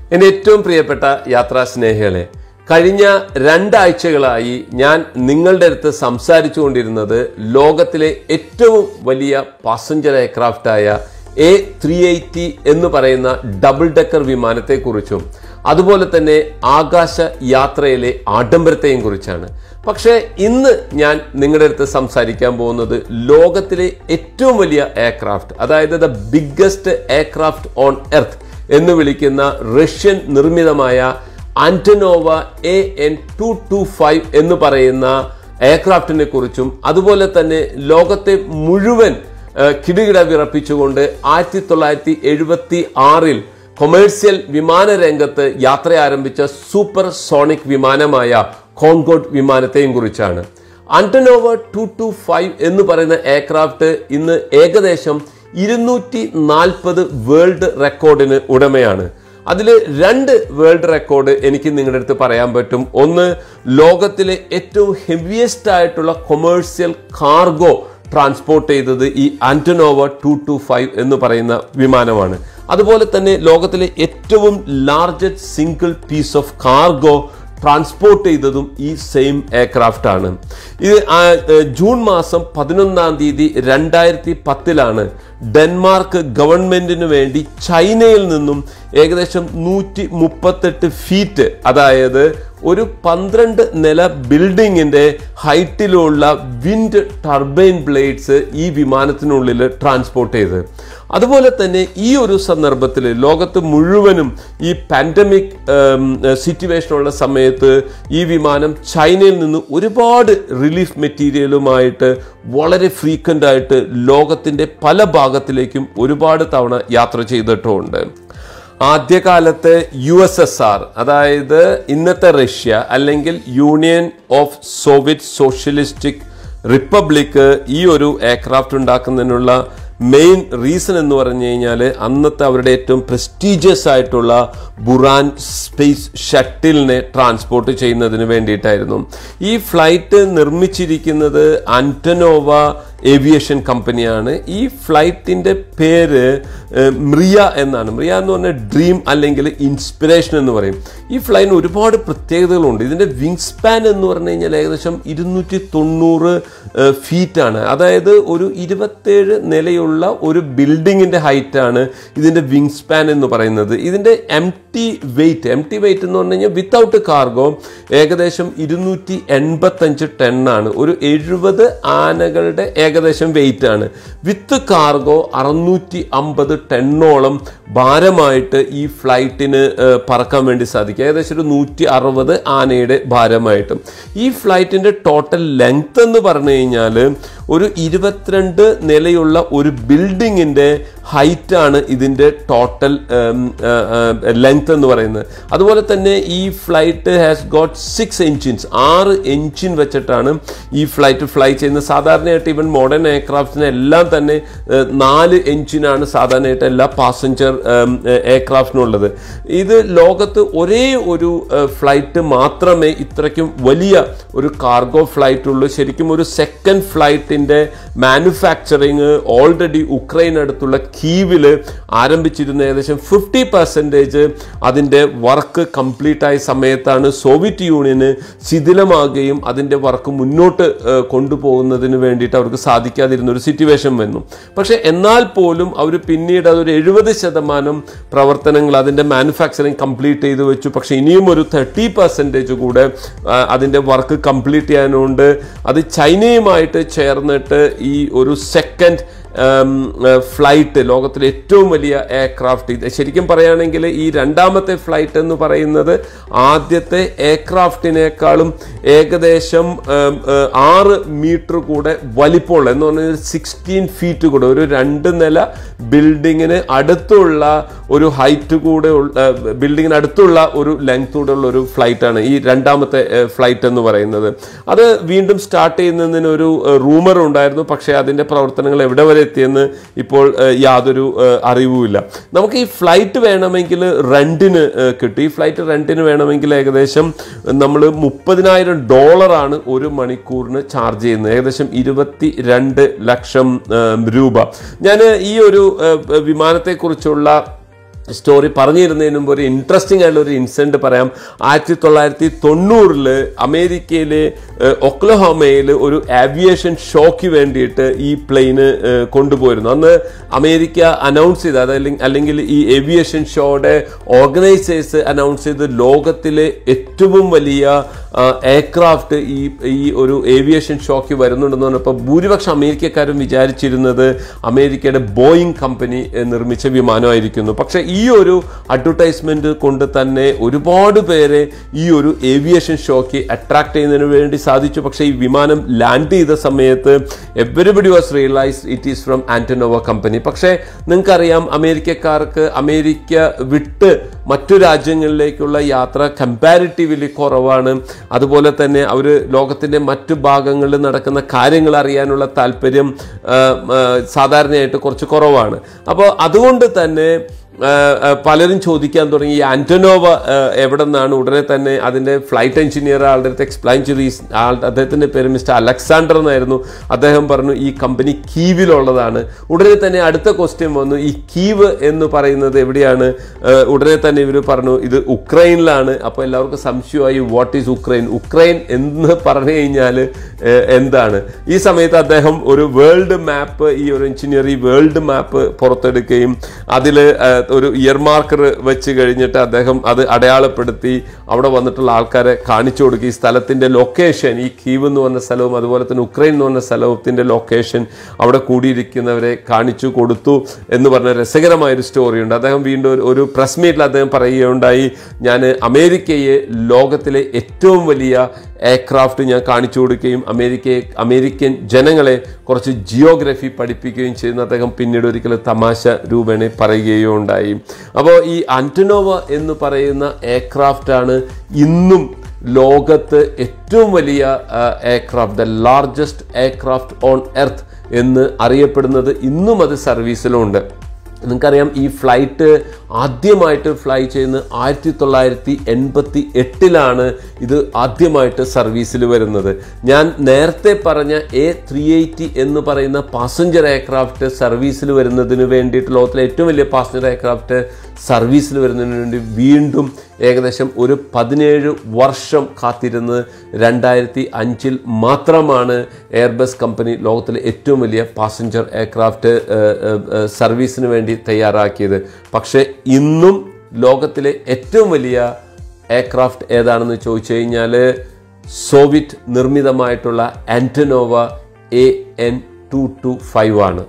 എൻ്റെ ഏറ്റവും പ്രിയപ്പെട്ട യാത്രാ സ്നേഹികളെ കഴിഞ്ഞ രണ്ടാഴ്ചകളായി ഞാൻ നിങ്ങളുടെ അടുത്ത് സംസാരിച്ചു കൊണ്ടിരുന്നത് ലോകത്തിലെ ഏറ്റവും വലിയ പാസഞ്ചർ എയർക്രാഫ്റ്റായ എ ത്രീ എയ്റ്റി എന്ന് പറയുന്ന ഡബിൾ ഡെക്കർ വിമാനത്തെക്കുറിച്ചും അതുപോലെ തന്നെ ആകാശ യാത്രയിലെ ആഡംബരത്തെയും കുറിച്ചാണ് പക്ഷേ ഇന്ന് ഞാൻ നിങ്ങളുടെ അടുത്ത് സംസാരിക്കാൻ പോകുന്നത് ലോകത്തിലെ ഏറ്റവും വലിയ എയർക്രാഫ്റ്റ് അതായത് the biggest aircraft on earth എന്ന് വിളിക്കുന്ന റഷ്യൻ നിർമ്മിതമായ Antonov A N two two five എന്ന് പറയുന്ന എയർക്രാഫ്റ്റിനെ കുറിച്ചും അതുപോലെ തന്നെ ലോകത്തെ മുഴുവൻ ഏഹ്, കിടുകിട വിറപ്പിച്ചുകൊണ്ട് ആയിരത്തി തൊള്ളായിരത്തി എഴുപത്തി ആറിൽ കൊമേഴ്സ്യൽ വിമാന രംഗത്ത് യാത്ര ആരംഭിച്ച സൂപ്പർ സോണിക് വിമാനമായ കോൺകോഡ് വിമാനത്തെയും കുറിച്ചാണ് ആന്റനോവ ടു ടു ഫൈവ് എന്ന് പറയുന്ന എയർക്രാഫ്റ്റ് ഇന്ന് ഏകദേശം ഇരുന്നൂറ്റി നാൽപ്പത് വേൾഡ് റെക്കോർഡിന് ഉടമയാണ് അതിൽ രണ്ട് വേൾഡ് റെക്കോർഡ് എനിക്ക് നിങ്ങളുടെ അടുത്ത് പറയാൻ പറ്റും ഒന്ന് ലോകത്തിലെ ഏറ്റവും ഹെവിയസ്റ്റ് ആയിട്ടുള്ള കൊമേഴ്സ്യൽ കാർഗോ ട്രാൻസ്പോർട്ട് ചെയ്തത് ഈ ആന്റനോവ ടു ടു ഫൈവ് എന്ന് പറയുന്ന വിമാനമാണ് അതുപോലെ തന്നെ ലോകത്തിലെ ഏറ്റവും largest single piece of cargo transport ചെയ്തതും ഈ സെയിം എയർക്രാഫ്റ്റ് ആണ് ഇത് ആ, ഏ, ജൂൺ മാസം പതിനൊന്നാം തീയതി രണ്ടായിരത്തി പത്തിലാണ് ഡെൻമാർക്ക് ഗവൺമെന്റിന് വേണ്ടി ചൈനയിൽ നിന്നും ഏകദേശം നൂറ്റി മുപ്പത്തെട്ട് ഫീറ്റ് അതായത് ഒരു പന്ത്രണ്ട് നില ബിൽഡിങ്ങിന്റെ ഹൈറ്റിലുള്ള വിൻഡ് ടർബൈൻ ബ്ലേഡ്സ് ഈ വിമാനത്തിനുള്ളിൽ ട്രാൻസ്പോർട്ട് ചെയ്ത് അതുപോലെ തന്നെ ഈ ഒരു സന്ദർഭത്തിൽ ലോകത്ത് മുഴുവനും ഈ പാൻഡമിക് സിറ്റുവേഷനുള്ള സമയത്ത് ഈ വിമാനം ചൈനയിൽ നിന്ന് ഒരുപാട് റിലീഫ് മെറ്റീരിയലുമായിട്ട് വളരെ ഫ്രീക്വൻ്റ് ആയിട്ട് ലോകത്തിൻ്റെ പല ഭാഗത്തിലേക്കും ഒരുപാട് തവണ യാത്ര ചെയ്തിട്ടുമുണ്ട് ആദ്യകാലത്ത് യു എസ് എസ് ആർ അതായത് ഇന്നത്തെ റഷ്യ അല്ലെങ്കിൽ union of Soviet socialistic republic ഈ ഒരു എയർക്രാഫ്റ്റ് ഉണ്ടാക്കുന്നതിനുള്ള മെയിൻ റീസൺ എന്ന് പറഞ്ഞു കഴിഞ്ഞാൽ അന്നത്തെ അവരുടെ ഏറ്റവും പ്രസ്റ്റീജിയസ് ആയിട്ടുള്ള ബുറാൻ സ്പേസ് ഷട്ടിലിനെ ട്രാൻസ്പോർട്ട് ചെയ്യുന്നതിന് വേണ്ടിയിട്ടായിരുന്നു ഈ ഫ്ലൈറ്റ് നിർമ്മിച്ചിരിക്കുന്നത് ആന്റനോവ ഏവിയേഷൻ കമ്പനിയാണ് ഈ ഫ്ലൈറ്റിന്റെ പേര് ഏഹ്, മ്രിയ എന്നാണ് മ്രിയ എന്ന് പറഞ്ഞാൽ ഡ്രീം അല്ലെങ്കിൽ ഇൻസ്പിറേഷൻ എന്ന് പറയും ഈ ഫ്ലൈറ്റിന് ഒരുപാട് പ്രത്യേകതകളുണ്ട് ഇതിന്റെ വിങ് സ്പാൻ എന്ന് പറഞ്ഞു കഴിഞ്ഞാൽ ഏകദേശം ഇരുന്നൂറ്റി തൊണ്ണൂറ് ഫീറ്റ് ആണ് അതായത് ഒരു ഇരുപത്തേഴ് നിലയുള്ള ഒരു ബിൽഡിങ്ങിന്റെ ഹൈറ്റ് ആണ് ഇതിന്റെ വിങ് സ്പാൻ എന്ന് പറയുന്നത് ഇതിന്റെ M T weight M T weight എന്ന് പറഞ്ഞു കഴിഞ്ഞാൽ വിത്തൗട്ട് കാർഗോ ഏകദേശം ഇരുന്നൂറ്റി എൺപത്തഞ്ച് ടൺ ആണ് ഒരു എഴുപത് ആനകളുടെ ഏകദേശം വെയിറ്റ് ആണ് വിത്ത് കാർഗോ അറുന്നൂറ്റി അമ്പത് ടണ്ണോളം ഭാരമായിട്ട് ഈ ഫ്ലൈറ്റിന് ഏഹ്, പറക്കാൻ വേണ്ടി സാധിക്കും ഏകദേശം ഒരു നൂറ്റി അറുപത് ആനയുടെ ഭാരമായിട്ടും ഈ ഫ്ലൈറ്റിന്റെ ടോട്ടൽ ലെങ്ത് എന്ന് പറഞ്ഞു കഴിഞ്ഞാൽ ഒരു ഇരുപത്തിരണ്ട് നിലയുള്ള ഒരു ബിൽഡിങ്ങിന്റെ ഹൈറ്റ് ആണ് ഇതിന്റെ ടോട്ടൽ ലെങ്ത് എന്ന് പറയുന്നത് അതുപോലെ തന്നെ ഈ flight has got six engines ആറ് എഞ്ചിൻ വെച്ചിട്ടാണ് ഈ ഫ്ലൈറ്റ് ഫ്ലൈ ചെയ്യുന്നത് സാധാരണയായിട്ട് ഇവൻ മോഡേൺ എയർക്രാഫ്റ്റിന് എല്ലാം തന്നെ ഏഹ്, നാല് എഞ്ചിനാണ് സാധാരണയായിട്ട് എല്ലാ പാസഞ്ചർ എയർക്രാഫ്റ്റിനുള്ളത് ഇത് ലോകത്ത് ഒരേ ഒരു ഫ്ലൈറ്റ് മാത്രമേ ഇത്രയ്ക്കും വലിയ ഒരു കാർഗോ ഫ്ലൈറ്റ് ഉള്ളൂ ശരിക്കും ഒരു സെക്കൻഡ് ഫ്ലൈറ്റിന്റെ മാനുഫാക്ചറിങ് ഓൾറെഡി ഉക്രൈൻ അടുത്തുള്ള കീവിൽ ആരംഭിച്ചിരുന്ന ഏകദേശം ഫിഫ്റ്റി പെർസെൻറ്റേജ് അതിൻ്റെ വർക്ക് കംപ്ലീറ്റ് ആയ സമയത്താണ് സോവിയറ്റ് യൂണിയന് ശിഥിലമാകുകയും അതിൻ്റെ വർക്ക് മുന്നോട്ട് ഏഹ്, കൊണ്ടുപോകുന്നതിന് വേണ്ടിയിട്ട് അവർക്ക് സാധിക്കാതിരുന്ന ഒരു സിറ്റുവേഷൻ വന്നു പക്ഷേ എന്നാൽ പോലും അവർ പിന്നീട് അതൊരു എഴുപത് ശതമാനം പ്രവർത്തനങ്ങൾ അതിൻ്റെ മാനുഫാക്ചറിങ് കംപ്ലീറ്റ് ചെയ്ത് വെച്ചു പക്ഷേ ഇനിയും ഒരു തേർട്ടി പെർസെൻറ്റേജ് കൂടെ ആ, അതിൻ്റെ വർക്ക് കംപ്ലീറ്റ് ചെയ്യാനുണ്ട് അത് ചൈനയുമായിട്ട് ചേർന്നിട്ട് ഈ ഒരു സെക്കൻഡ് ഫ്ലൈറ്റ് ലോകത്തിലെ ഏറ്റവും വലിയ എയർക്രാഫ്റ്റ് ഇത് ശരിക്കും പറയുകയാണെങ്കിൽ ഈ രണ്ടാമത്തെ ഫ്ലൈറ്റ് എന്ന് പറയുന്നത് ആദ്യത്തെ എയർക്രാഫ്റ്റിനേക്കാളും ഏകദേശം ഉം, ഉം, ആറ് മീറ്റർ കൂടെ വലിപ്പമുള്ള എന്ന് പറഞ്ഞാൽ സിക്സ്റ്റീൻ ഫീറ്റ് കൂടെ ഒരു രണ്ട് നില ബിൽഡിങ്ങിന് അടുത്തുള്ള ഒരു ഹൈറ്റ് കൂടെ ബിൽഡിങ്ങിന് അടുത്തുള്ള ഒരു ലെങ്ത് കൂടെ ഉള്ള ഒരു ഫ്ലൈറ്റ് ആണ് ഈ രണ്ടാമത്തെ ഫ്ലൈറ്റ് എന്ന് പറയുന്നത് അത് വീണ്ടും സ്റ്റാർട്ട് ചെയ്യുന്നതിന് ഒരു റൂമർ ഉണ്ടായിരുന്നു പക്ഷേ അതിന്റെ പ്രവർത്തനങ്ങൾ എവിടെ വരെ എത്തിയെന്ന് ഇപ്പോൾ ഏഹ്, യാതൊരു ഏഹ്, അറിവുമില്ല നമുക്ക് ഈ ഫ്ലൈറ്റ് വേണമെങ്കിൽ റെന്റിന് ഏഹ്, കിട്ടും ഈ ഫ്ലൈറ്റ് റെന്റിന് വേണമെങ്കിൽ ഏകദേശം നമ്മൾ മുപ്പതിനായിരം ഡോളറാണ് ഒരു മണിക്കൂറിന് ചാർജ് ചെയ്യുന്നത് ഏകദേശം ഇരുപത്തി രണ്ട് ലക്ഷം ഏഹ്, രൂപ ഞാൻ ഈ ഒരു ഏഹ്, വിമാനത്തെക്കുറിച്ചുള്ള സ്റ്റോറി പറഞ്ഞിരുന്നതിന് മുമ്പ് ഒരു ഇൻട്രസ്റ്റിംഗ് ആയിട്ടുള്ള ഒരു ഇൻസിഡന്റ് പറയാം ആയിരത്തി തൊള്ളായിരത്തി തൊണ്ണൂറില് അമേരിക്കയിലെ ഏഹ്, ഒക്ലഹോമയിൽ ഒരു ആവിയേഷൻ ഷോയ്ക്ക് വേണ്ടിയിട്ട് ഈ പ്ലെയിന് കൊണ്ടുപോയിരുന്നു അന്ന് അമേരിക്ക അനൗൺസ് ചെയ്ത അതല്ലെങ്കിൽ അല്ലെങ്കിൽ ഈ ഏവിയേഷൻ ഷോയുടെ ഓർഗനൈസേഴ്സ് അനൗൺസ് ചെയ്ത് ലോകത്തിലെ ഏറ്റവും വലിയ എയർക്രാഫ്റ്റ് ഈ ഈ ഒരു ഏവിയേഷൻ ഷോയ്ക്ക് വരുന്നുണ്ടെന്ന് പറഞ്ഞപ്പോൾ ഭൂരിപക്ഷം അമേരിക്കക്കാരും വിചാരിച്ചിരുന്നത് അമേരിക്കയുടെ ബോയിങ് കമ്പനി ഏഹ്, നിർമ്മിച്ച വിമാനമായിരിക്കുന്നു പക്ഷെ ഈ ഒരു അഡ്വർടൈസ്മെന്റ് കൊണ്ട് തന്നെ ഒരുപാട് പേരെ ഈ ഒരു ഏവിയേഷൻ ഷോയ്ക്ക് അട്രാക്ട് ചെയ്യുന്നതിന് വേണ്ടി സാധിച്ചു പക്ഷേ ഈ വിമാനം ലാൻഡ് ചെയ്ത സമയത്ത് everybody was realise it is from Antonov company പക്ഷേ നിങ്ങൾക്കറിയാം അമേരിക്കക്കാർക്ക് അമേരിക്ക വിട്ട് മറ്റു രാജ്യങ്ങളിലേക്കുള്ള യാത്ര കമ്പാരിറ്റീവ്ലി കുറവാണ് അതുപോലെ തന്നെ അവർ ലോകത്തിൻ്റെ മറ്റു ഭാഗങ്ങളിൽ നടക്കുന്ന കാര്യങ്ങൾ അറിയാനുള്ള താല്പര്യം ആ, ആ, സാധാരണയായിട്ട് കുറച്ച് കുറവാണ് അപ്പോൾ അതുകൊണ്ട് തന്നെ ആ, ആ, പലരും ചോദിക്കാൻ തുടങ്ങി ഈ ആന്റനോവ ആ, എവിടെ നിന്നാണ് ഉടനെ തന്നെ അതിൻ്റെ ഫ്ലൈറ്റ് എഞ്ചിനീയർ ആളുടെ അടുത്ത് എക്സ്പ്ലെയിൻ ചെയ്തു ഈ സ് ആൾ അദ്ദേഹത്തിൻ്റെ പേര് മിസ്റ്റർ അലക്സാണ്ടർ എന്നായിരുന്നു അദ്ദേഹം പറഞ്ഞു ഈ കമ്പനി കീവിലുള്ളതാണ് ഉടനെ തന്നെ അടുത്ത ക്വസ്റ്റ്യൻ വന്നു ഈ കീവ് എന്ന് പറയുന്നത് എവിടെയാണ് ആ, ഉടനെ തന്നെ ഇവർ പറഞ്ഞു ഇത് ഉക്രൈനിലാണ് അപ്പോൾ എല്ലാവർക്കും സംശയമായി വാട്ട് ഈസ് ഉക്രൈൻ ഉക്രൈൻ എന്ന് പറഞ്ഞു കഴിഞ്ഞാൽ എന്താണ് ഈ സമയത്ത് അദ്ദേഹം ഒരു വേൾഡ് മാപ്പ് ഈ ഒരു എഞ്ചിനീയർ ഈ വേൾഡ് മാപ്പ് പുറത്തെടുക്കുകയും അതിൽ ഒരു ഇയർ മാർക്കർ വെച്ച് കഴിഞ്ഞിട്ട് അദ്ദേഹം അത് അടയാളപ്പെടുത്തി അവിടെ വന്നിട്ടുള്ള ആൾക്കാരെ കാണിച്ചു കൊടുക്കുക ഈ സ്ഥലത്തിന്റെ ലൊക്കേഷൻ ഈ കീവ് എന്ന് പറഞ്ഞ സ്ഥലവും അതുപോലെ തന്നെ ഉക്രൈൻ എന്ന് പറഞ്ഞ സ്ഥലത്തിന്റെ ലൊക്കേഷൻ അവിടെ കൂടിയിരിക്കുന്നവരെ കാണിച്ചു കൊടുത്തു എന്ന് പറഞ്ഞ രസകരമായ ഒരു സ്റ്റോറിയുണ്ട് അദ്ദേഹം വീണ്ടും ഒരു- ഒരു പ്രസ് മീറ്റിൽ അദ്ദേഹം പറയുകയുണ്ടായി ഞാൻ അമേരിക്കയെ ലോകത്തിലെ ഏറ്റവും വലിയ എയർക്രാഫ്റ്റ് ഞാൻ കാണിച്ചു കൊടുക്കുകയും അമേരിക്കയെ അമേരിക്കൻ ജനങ്ങളെ കുറച്ച് ജിയോഗ്രഫി പഠിപ്പിക്കുകയും ചെയ്യുന്ന അദ്ദേഹം പിന്നീട് ഒരിക്കലും തമാശ രൂപേണ പറയുകയും ഉണ്ടായി അപ്പോൾ ഈ ആന്റനോവ എന്ന് പറയുന്ന എയർക്രാഫ്റ്റാണ് ഇന്നും ലോകത്ത് ഏറ്റവും വലിയ aircraft the largest aircraft on earth എന്ന് അറിയപ്പെടുന്നത് ഇന്നും അത് സർവീസിലുണ്ട് നിങ്ങൾക്കറിയാം ഈ ഫ്ലൈറ്റ് ആദ്യമായിട്ട് ഫ്ലൈ ചെയ്യുന്നത് ആയിരത്തി തൊള്ളായിരത്തി എൺപത്തി എട്ടിലാണ് ഇത് ആദ്യമായിട്ട് സർവീസിൽ വരുന്നത് ഞാൻ നേരത്തെ പറഞ്ഞ എ ത്രീ എയ്റ്റി എന്ന് പറയുന്ന പാസഞ്ചർ എയർക്രാഫ്റ്റ് സർവീസിൽ വരുന്നതിന് വേണ്ടിയിട്ട് ലോകത്തിലെ ഏറ്റവും വലിയ പാസഞ്ചർ എയർക്രാഫ്റ്റ് സർവീസിൽ വരുന്നതിന് വേണ്ടി വീണ്ടും ഏകദേശം ഒരു പതിനേഴ് വർഷം കാത്തിരുന്ന് രണ്ടായിരത്തി അഞ്ചിൽ മാത്രമാണ് എയർബസ് കമ്പനി ലോകത്തിലെ ഏറ്റവും വലിയ പാസഞ്ചർ എയർക്രാഫ്റ്റ് ഏഹ്, ഏഹ്, ഏഹ്, സർവീസിന് വേണ്ടി തയ്യാറാക്കിയത് പക്ഷേ ഇന്നും ലോകത്തിലെ ഏറ്റവും വലിയ എയർക്രാഫ്റ്റ് ഏതാണെന്ന് ചോദിച്ചു കഴിഞ്ഞാൽ സോവിയറ്റ് നിർമ്മിതമായിട്ടുള്ള Antonov A N two two five ആണ്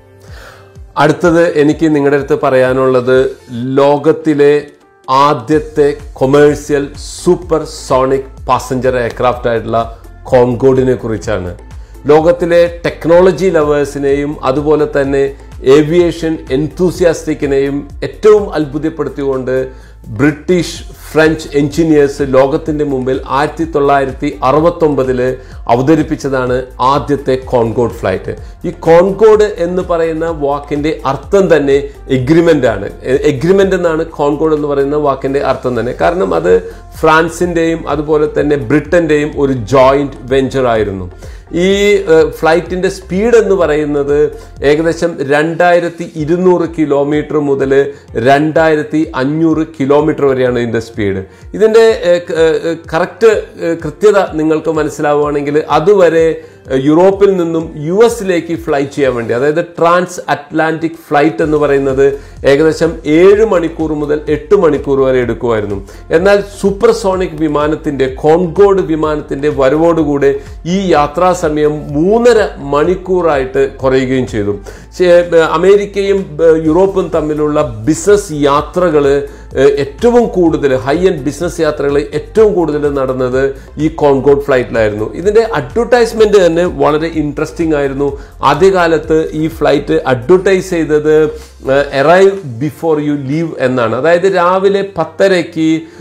അടുത്തത് എനിക്ക് നിങ്ങളുടെ അടുത്ത് പറയാനുള്ളത് ലോകത്തിലെ ആദ്യത്തെ commercial supersonic passenger aircraft ആയിട്ടുള്ള കോൺകോഡിനെ കുറിച്ചാണ് ലോകത്തിലെ ടെക്നോളജി ലവേഴ്സിനെയും അതുപോലെ തന്നെ ഏവിയേഷൻ എൻതൂസിയാസ്റ്റിക്കിനെയും ഏറ്റവും അത്ഭുതപ്പെടുത്തിക്കൊണ്ട് ബ്രിട്ടീഷ് ഫ്രഞ്ച് എഞ്ചിനീയേഴ്സ് ലോകത്തിന്റെ മുമ്പിൽ ആയിരത്തി തൊള്ളായിരത്തി അറുപത്തൊമ്പതില് അവതരിപ്പിച്ചതാണ് ആദ്യത്തെ കോൺകോഡ് ഫ്ലൈറ്റ് ഈ കോൺകോഡ് എന്ന് പറയുന്ന വാക്കിന്റെ അർത്ഥം തന്നെ എഗ്രിമെന്റ് ആണ് എഗ്രിമെന്റ് എന്നാണ് കോൺകോഡ് എന്ന് പറയുന്ന വാക്കിന്റെ അർത്ഥം തന്നെ കാരണം അത് ഫ്രാൻസിന്റെയും അതുപോലെ തന്നെ ബ്രിട്ടന്റെയും ഒരു ജോയിന്റ് വെഞ്ചർ ആയിരുന്നു ഈ ഏഹ്, ഫ്ലൈറ്റിന്റെ സ്പീഡ് എന്ന് പറയുന്നത് ഏകദേശം രണ്ടായിരത്തി ഇരുന്നൂറ് കിലോമീറ്റർ മുതൽ രണ്ടായിരത്തി അഞ്ഞൂറ് കിലോമീറ്റർ വരെയാണ് ഇതിന്റെ സ്പീഡ് ഇതിന്റെ കറക്റ്റ് കൃത്യത നിങ്ങൾക്ക് മനസ്സിലാവുകയാണെങ്കിൽ അതുവരെ ഏഹ്, യൂറോപ്പിൽ നിന്നും യു എസിലേക്ക് ഫ്ലൈ ചെയ്യാൻ വേണ്ടി അതായത് ട്രാൻസ് അറ്റ്ലാന്റിക് ഫ്ലൈറ്റ് എന്ന് പറയുന്നത് ഏകദേശം ഏഴ് മണിക്കൂർ മുതൽ എട്ട് മണിക്കൂർ വരെ എടുക്കുമായിരുന്നു എന്നാൽ സൂപ്പർസോണിക് വിമാനത്തിന്റെ കോൺകോഡ് വിമാനത്തിന്റെ വരവോടുകൂടെ ഈ യാത്രാ സമയം മൂന്നര മണിക്കൂറായിട്ട് കുറയുകയും ചെയ്തു ശേ- അമേരിക്കയും ഏഹ്, യൂറോപ്പും തമ്മിലുള്ള ബിസിനസ് യാത്രകൾ ഏറ്റവും കൂടുതൽ ഹൈ എൻഡ് ബിസിനസ് യാത്രകൾ ഏറ്റവും കൂടുതൽ നടന്നത് ഈ കോൺകോഡ് ഫ്ലൈറ്റിലായിരുന്നു ഇതിന്റെ അഡ്വർടൈസ്മെന്റ് തന്നെ വളരെ ഇൻട്രസ്റ്റിംഗ് ആയിരുന്നു ആദ്യകാലത്ത് ഈ ഫ്ലൈറ്റ് അഡ്വർടൈസ് ചെയ്തത് എറൈവ് ബിഫോർ യു ലീവ് എന്നാണ് അതായത് രാവിലെ പത്തരയ്ക്ക്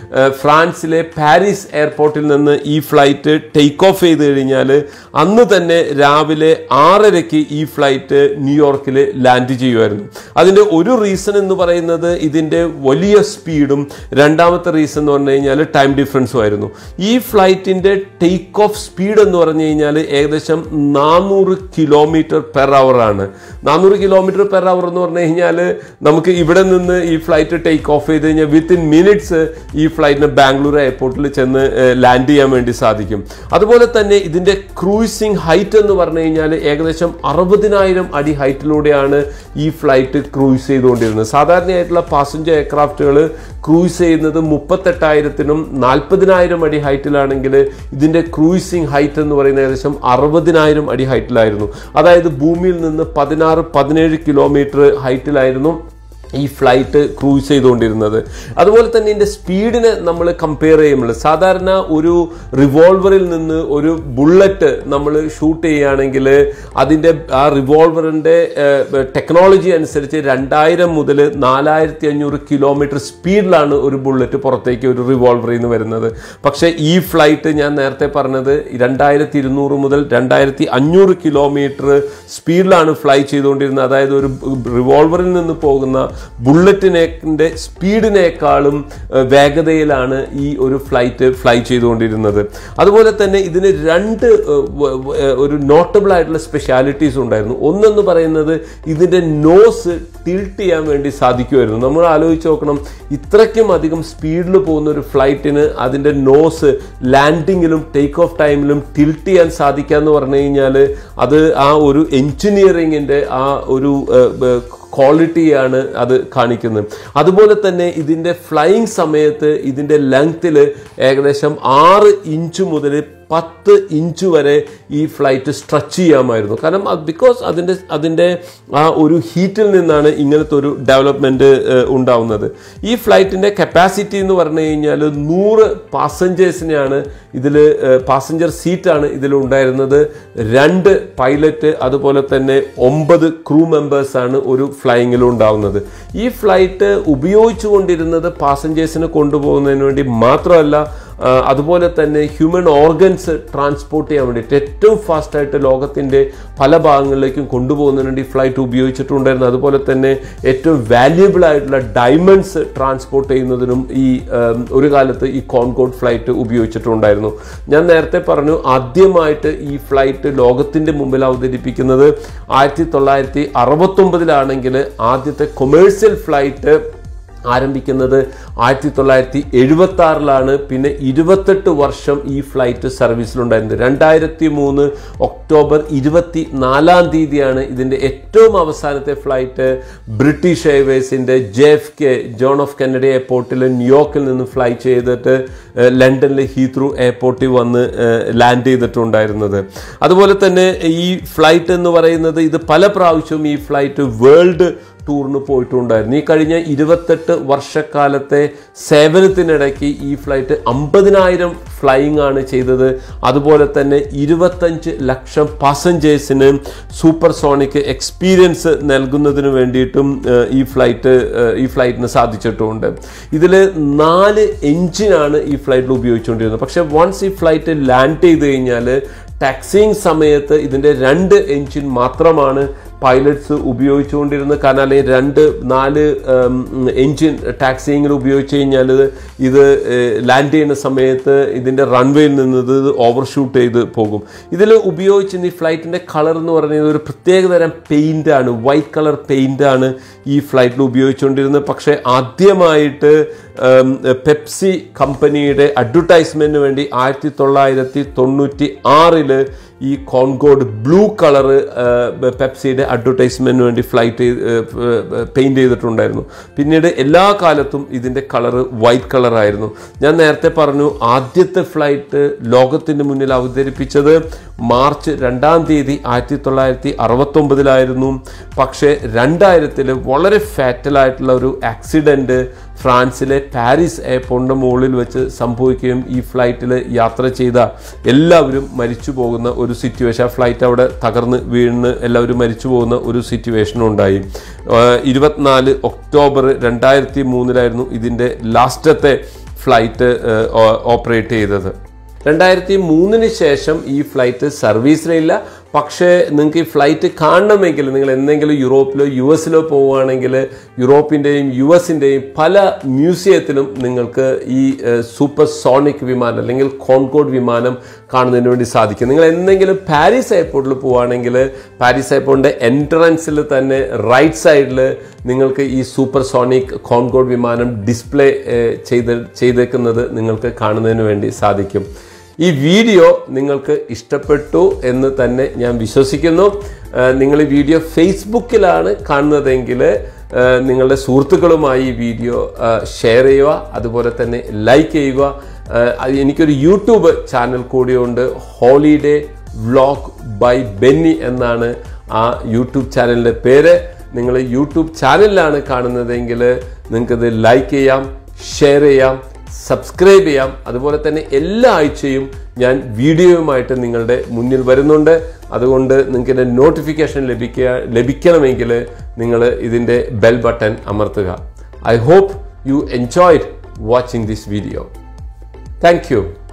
ഏഹ്, ഫ്രാൻസിലെ പാരീസ് എയർപോർട്ടിൽ നിന്ന് ഈ ഫ്ലൈറ്റ് ടേക്ക് ഓഫ് ചെയ്ത് കഴിഞ്ഞാൽ അന്ന് തന്നെ രാവിലെ ആറരയ്ക്ക് ഈ ഫ്ലൈറ്റ് ന്യൂയോർക്കിൽ ലാൻഡ് ചെയ്യുമായിരുന്നു അതിൻ്റെ ഒരു റീസൺ എന്ന് പറയുന്നത് ഇതിൻ്റെ വലിയ സ്പീഡും രണ്ടാമത്തെ റീസൺ എന്ന് പറഞ്ഞു കഴിഞ്ഞാൽ ടൈം ഡിഫറൻസും ആയിരുന്നു ഈ ഫ്ലൈറ്റിൻ്റെ ടേക്ക് ഓഫ് സ്പീഡ് എന്ന് പറഞ്ഞു കഴിഞ്ഞാൽ ഏകദേശം നാനൂറ് കിലോമീറ്റർ പെർ അവർ ആണ് നാനൂറ് കിലോമീറ്റർ പെർ അവർ എന്ന് പറഞ്ഞു കഴിഞ്ഞാൽ നമുക്ക് ഇവിടെ നിന്ന് ഈ ഫ്ലൈറ്റ് ടേക്ക് ഓഫ് ചെയ്ത് കഴിഞ്ഞാൽ വിത്തിൻ മിനിറ്റ്സ് ഈ ഫ്ലൈറ്റിന് ബാംഗ്ലൂർ എയർപോർട്ടിൽ ചെന്ന് ലാൻഡ് ചെയ്യാൻ വേണ്ടി സാധിക്കും അതുപോലെ തന്നെ ഇതിൻ്റെ ക്രൂയിസിങ് ഹൈറ്റ് എന്ന് പറഞ്ഞു കഴിഞ്ഞാൽ ഏകദേശം അറുപതിനായിരം അടി ഹൈറ്റിലൂടെയാണ് ഈ ഫ്ലൈറ്റ് ക്രൂയിസ് ചെയ്തുകൊണ്ടിരുന്നത് സാധാരണയായിട്ടുള്ള പാസഞ്ചർ എയർക്രാഫ്റ്റുകൾ ക്രൂയിസ് ചെയ്യുന്നത് മുപ്പത്തെട്ടായിരത്തിനും നാൽപ്പതിനായിരം അടി ഹൈറ്റിലാണെങ്കിൽ ഇതിൻ്റെ ക്രൂയിസിങ് ഹൈറ്റ് എന്ന് പറയുന്നത് ഏകദേശം അറുപതിനായിരം അടി ഹൈറ്റിലായിരുന്നു അതായത് ഭൂമിയിൽ നിന്ന് പതിനാറ് പതിനേഴ് കിലോമീറ്റർ ഹൈറ്റിലായിരുന്നു ഈ ഫ്ലൈറ്റ് ക്രൂസ് ചെയ്തുകൊണ്ടിരുന്നത് അതുപോലെ തന്നെ ഇതിൻ്റെ സ്പീഡിനെ നമ്മൾ കമ്പയർ ചെയ്യുമ്പോൾ സാധാരണ ഒരു റിവോൾവറിൽ നിന്ന് ഒരു ബുള്ളറ്റ് നമ്മൾ ഷൂട്ട് ചെയ്യുകയാണെങ്കിൽ അതിൻ്റെ ആ റിവോൾവറിൻ്റെ ടെക്നോളജി അനുസരിച്ച് രണ്ടായിരം മുതൽ നാലായിരത്തി അഞ്ഞൂറ് കിലോമീറ്റർ സ്പീഡിലാണ് ഒരു ബുള്ളറ്റ് പുറത്തേക്ക് ഒരു റിവോൾവറിൽ നിന്ന് വരുന്നത് പക്ഷേ ഈ ഫ്ലൈറ്റ് ഞാൻ നേരത്തെ പറഞ്ഞത് രണ്ടായിരത്തി ഇരുന്നൂറ് മുതൽ രണ്ടായിരത്തി അഞ്ഞൂറ് കിലോമീറ്റർ സ്പീഡിലാണ് ഫ്ലൈ ചെയ്തുകൊണ്ടിരുന്നത് അതായത് ഒരു റിവോൾവറിൽ നിന്ന് പോകുന്ന ബുള്ളറ്റിനെ സ്പീഡിനേക്കാളും ഏഹ്, വേഗതയിലാണ് ഈ ഒരു ഫ്ലൈറ്റ് ഫ്ലൈ ചെയ്തുകൊണ്ടിരുന്നത് അതുപോലെ തന്നെ ഇതിന് രണ്ട് ഏഹ്, വ- വ- ഏഹ്, ഒരു നോട്ടബിൾ ആയിട്ടുള്ള സ്പെഷ്യാലിറ്റീസ് ഉണ്ടായിരുന്നു ഒന്നെന്ന് പറയുന്നത് ഇതിൻ്റെ നോസ് ടിൽട്ട് ചെയ്യാൻ വേണ്ടി സാധിക്കുമായിരുന്നു നമ്മൾ ആലോചിച്ച് നോക്കണം ഇത്രയ്ക്കും അധികം സ്പീഡിൽ പോകുന്ന ഒരു ഫ്ലൈറ്റിന് അതിൻ്റെ നോസ് ലാൻഡിങ്ങിലും ടേക്ക് ഓഫ് ടൈമിലും ടിൽട്ട് ചെയ്യാൻ സാധിക്കുക എന്ന് പറഞ്ഞു കഴിഞ്ഞാൽ അത് ആ ഒരു എഞ്ചിനീയറിങ്ങിൻ്റെ ആ ഒരു ഏഹ്, ഏഹ്, ക്വാളിറ്റിയാണ് അത് കാണിക്കുന്നത് അതുപോലെ തന്നെ ഇതിൻ്റെ ഫ്ലൈയിങ് സമയത്ത് ഇതിൻ്റെ ലെങ്ത്തിൽ ഏകദേശം ആറ് ഇഞ്ച് മുതൽ പത്ത് ഇഞ്ച് വരെ ഈ ഫ്ലൈറ്റ് സ്ട്രെച്ച് ചെയ്യാമായിരുന്നു കാരണം ബിക്കോസ് അതിൻ്റെ അതിൻ്റെ ആ ഒരു ഹീറ്റിൽ നിന്നാണ് ഇങ്ങനത്തെ ഒരു ഡെവലപ്മെൻറ്റ് ഉണ്ടാവുന്നത് ഈ ഫ്ലൈറ്റിൻ്റെ കപ്പാസിറ്റി എന്ന് പറഞ്ഞു കഴിഞ്ഞാൽ നൂറ് പാസഞ്ചേഴ്സിനെയാണ് ഇതിൽ പാസഞ്ചർ സീറ്റാണ് ഇതിൽ ഉണ്ടായിരുന്നത് രണ്ട് പൈലറ്റ് അതുപോലെ തന്നെ ഒമ്പത് ക്രൂ മെമ്പേഴ്സാണ് ഒരു ഫ്ലൈയിങ്ങിൽ ഉണ്ടാവുന്നത് ഈ ഫ്ലൈറ്റ് ഉപയോഗിച്ചുകൊണ്ടിരുന്നത് പാസഞ്ചേഴ്സിനെ കൊണ്ടുപോകുന്നതിന് വേണ്ടി മാത്രമല്ല ആ, അതുപോലെ തന്നെ ഹ്യൂമൻ ഓർഗൻസ് ട്രാൻസ്പോർട്ട് ചെയ്യാൻ വേണ്ടിയിട്ട് ഏറ്റവും ഫാസ്റ്റായിട്ട് ലോകത്തിൻ്റെ പല ഭാഗങ്ങളിലേക്കും കൊണ്ടുപോകുന്നതിന് വേണ്ടി ഫ്ലൈറ്റ് ഉപയോഗിച്ചിട്ടുണ്ടായിരുന്നു അതുപോലെ തന്നെ ഏറ്റവും വാല്യുബിൾ ആയിട്ടുള്ള ഡയമണ്ട്സ് ട്രാൻസ്പോർട്ട് ചെയ്യുന്നതിനും ഈ ഉം, ഒരു കാലത്ത് ഈ കോൺകോഡ് ഫ്ലൈറ്റ് ഉപയോഗിച്ചിട്ടുണ്ടായിരുന്നു ഞാൻ നേരത്തെ പറഞ്ഞു ആദ്യമായിട്ട് ഈ ഫ്ലൈറ്റ് ലോകത്തിൻ്റെ മുമ്പിൽ അവതരിപ്പിക്കുന്നത് ആയിരത്തി തൊള്ളായിരത്തി അറുപത്തൊമ്പതിലാണെങ്കിൽ ആദ്യത്തെ കൊമേഴ്സ്യൽ ഫ്ലൈറ്റ് ആരംഭിക്കുന്നത് ആയിരത്തി തൊള്ളായിരത്തി എഴുപത്തി ആറിലാണ് പിന്നെ ഇരുപത്തെട്ട് വർഷം ഈ ഫ്ലൈറ്റ് സർവീസിലുണ്ടായിരുന്നത് രണ്ടായിരത്തി മൂന്ന് ഒക്ടോബർ ഇരുപത്തി നാലാം തീയതിയാണ് ഇതിൻ്റെ ഏറ്റവും അവസാനത്തെ ഫ്ലൈറ്റ് ബ്രിട്ടീഷ് എയർവേസിൻ്റെ J F K John of Kennedy എയർപോർട്ടിൽ ന്യൂയോർക്കിൽ നിന്ന് ഫ്ലൈ ചെയ്തിട്ട് ഏഹ്, ലണ്ടനിലെ ഹീത്രൂ എയർപോർട്ടിൽ വന്ന് ഏഹ്, ലാൻഡ് ചെയ്തിട്ടുണ്ടായിരുന്നത് അതുപോലെ തന്നെ ഈ ഫ്ലൈറ്റ് എന്ന് പറയുന്നത് ഇത് പല പ്രാവശ്യവും ഈ ഫ്ലൈറ്റ് വേൾഡ് ടൂറിന് പോയിട്ടുണ്ടായിരുന്നു ഈ കഴിഞ്ഞ ഇരുപത്തെട്ട് വർഷക്കാലത്തെ സേവനത്തിനിടയ്ക്ക് ഈ ഫ്ലൈറ്റ് അമ്പതിനായിരം ഫ്ലൈയിങ് ആണ് ചെയ്തത് അതുപോലെ തന്നെ ഇരുപത്തഞ്ച് ലക്ഷം പാസഞ്ചേഴ്സിന് സൂപ്പർ സോണിക് എക്സ്പീരിയൻസ് നൽകുന്നതിന് വേണ്ടിയിട്ടും ഏഹ്, ഈ ഫ്ലൈറ്റ് ഏഹ്, ഈ ഫ്ലൈറ്റിന് സാധിച്ചിട്ടുമുണ്ട് ഇതിൽ നാല് എഞ്ചിനാണ് ഈ ഫ്ലൈറ്റിൽ ഉപയോഗിച്ചുകൊണ്ടിരുന്നത് പക്ഷേ വൺസ് ഈ ഫ്ലൈറ്റ് ലാൻഡ് ചെയ്ത് കഴിഞ്ഞാൽ ടാക്സിങ് സമയത്ത് ഇതിൻ്റെ രണ്ട് എഞ്ചിൻ മാത്രമാണ് പൈലറ്റ്സ് ഉപയോഗിച്ചുകൊണ്ടിരുന്നത് കാരണം അല്ലെങ്കിൽ രണ്ട് നാല് എഞ്ചിൻ ടാക്സിങ്ങിൽ ഉപയോഗിച്ച് കഴിഞ്ഞാൽ ഇത് ഇത് ലാൻഡ് ചെയ്യുന്ന സമയത്ത് ഇതിൻ്റെ റൺവേയിൽ നിന്ന് ഇത് ഓവർഷൂട്ട് ചെയ്ത് പോകും ഇതിൽ ഉപയോഗിച്ചിരുന്ന ഈ ഫ്ലൈറ്റിൻ്റെ കളർ എന്ന് പറയുന്നത് ഒരു പ്രത്യേകതരം പെയിൻ്റ് ആണ് വൈറ്റ് കളർ പെയിൻ്റ് ആണ് ഈ ഫ്ലൈറ്റിൽ ഉപയോഗിച്ചുകൊണ്ടിരുന്നത് പക്ഷേ ആദ്യമായിട്ട് ഉം, പെപ്സി കമ്പനിയുടെ അഡ്വർടൈസ്മെൻറ്റിന് വേണ്ടി ആയിരത്തി തൊള്ളായിരത്തി തൊണ്ണൂറ്റി ആറില് ഈ കോൺകോഡ് ബ്ലൂ കളറ് പെപ്സിയുടെ അഡ്വർടൈസ്മെൻറ്റിന് വേണ്ടി ഫ്ലൈറ്റ് പെയിൻറ് ചെയ്തിട്ടുണ്ടായിരുന്നു പിന്നീട് എല്ലാ കാലത്തും ഇതിൻ്റെ കളറ് വൈറ്റ് കളറായിരുന്നു ഞാൻ നേരത്തെ പറഞ്ഞു ആദ്യത്തെ ഫ്ലൈറ്റ് ലോകത്തിൻ്റെ മുന്നിൽ അവതരിപ്പിച്ചത് മാർച്ച് രണ്ടാം തീയതി ആയിരത്തി തൊള്ളായിരത്തി അറുപത്തൊമ്പതിലായിരുന്നു പക്ഷേ രണ്ടായിരത്തിൽ വളരെ ഫാറ്റലായിട്ടുള്ള ഒരു ആക്സിഡൻറ്റ് ഫ്രാൻസിലെ പാരീസ് എയർപോർട്ടിൻ്റെ മുകളിൽ വെച്ച് സംഭവിക്കുകയും ഈ ഫ്ലൈറ്റിൽ യാത്ര ചെയ്ത എല്ലാവരും മരിച്ചു പോകുന്ന ഒരു സിറ്റുവേഷൻ ആ ഫ്ലൈറ്റ് അവിടെ തകർന്ന് വീണ് എല്ലാവരും മരിച്ചു പോകുന്ന ഒരു സിറ്റുവേഷനും ഉണ്ടായി ആഹ് ഇരുപത്തിനാല് ഒക്ടോബർ രണ്ടായിരത്തി മൂന്നിലായിരുന്നു ഇതിൻ്റെ ലാസ്റ്റത്തെ ഫ്ലൈറ്റ് ഓപ്പറേറ്റ് ചെയ്തത് രണ്ടായിരത്തി മൂന്നിന് ശേഷം ഈ ഫ്ലൈറ്റ് സർവീസിലില്ല പക്ഷേ നിങ്ങൾക്ക് ഈ ഫ്ലൈറ്റ് കാണണമെങ്കിൽ നിങ്ങൾ എന്തെങ്കിലും യൂറോപ്പിലോ യു എസിലോ പോവുകയാണെങ്കിൽ യൂറോപ്പിൻ്റെയും യു എസിൻ്റെയും പല മ്യൂസിയത്തിലും നിങ്ങൾക്ക് ഈ സൂപ്പർ സോണിക് വിമാനം അല്ലെങ്കിൽ കോൺകോഡ് വിമാനം കാണുന്നതിന് വേണ്ടി സാധിക്കും നിങ്ങൾ എന്തെങ്കിലും പാരീസ് എയർപോർട്ടിൽ പോവുകയാണെങ്കിൽ പാരീസ് എയർപോർട്ടിൻ്റെ എൻട്രൻസിൽ തന്നെ റൈറ്റ് സൈഡിൽ നിങ്ങൾക്ക് ഈ സൂപ്പർ സോണിക് കോൺകോഡ് വിമാനം ഡിസ്പ്ലേ ചെയ്ത് ചെയ്തേക്കുന്നത് നിങ്ങൾക്ക് കാണുന്നതിന് വേണ്ടി സാധിക്കും ഈ വീഡിയോ നിങ്ങൾക്ക് ഇഷ്ടപ്പെട്ടു എന്ന് തന്നെ ഞാൻ വിശ്വസിക്കുന്നു ഏഹ് നിങ്ങൾ ഈ വീഡിയോ ഫേസ്ബുക്കിലാണ് കാണുന്നതെങ്കിൽ ഏഹ് നിങ്ങളുടെ സുഹൃത്തുക്കളുമായി ഈ വീഡിയോ ഷെയർ ചെയ്യുക അതുപോലെ തന്നെ ലൈക്ക് ചെയ്യുക ഏഹ് അത് എനിക്കൊരു യൂട്യൂബ് ചാനൽ കൂടിയുണ്ട് ഹോളിഡേ വ്ലോഗ് ബൈ ബെന്നി എന്നാണ് ആ യൂട്യൂബ് ചാനലിൻ്റെ പേര് നിങ്ങൾ യൂട്യൂബ് ചാനലിലാണ് കാണുന്നതെങ്കിൽ നിങ്ങൾക്കിത് ലൈക്ക് ചെയ്യാം ഷെയർ ചെയ്യാം സബ്സ്ക്രൈബ് ചെയ്യാം അതുപോലെ തന്നെ എല്ലാ ആഴ്ചയും ഞാൻ വീഡിയോയുമായിട്ട് നിങ്ങളുടെ മുന്നിൽ വരുന്നുണ്ട് അതുകൊണ്ട് നിങ്ങൾക്ക് എൻ്റെ നോട്ടിഫിക്കേഷൻ ലഭിക്കുക ലഭിക്കണമെങ്കിൽ നിങ്ങൾ ഇതിൻ്റെ ബെൽ ബട്ടൺ അമർത്തുക I hope you enjoyed watching this video thank U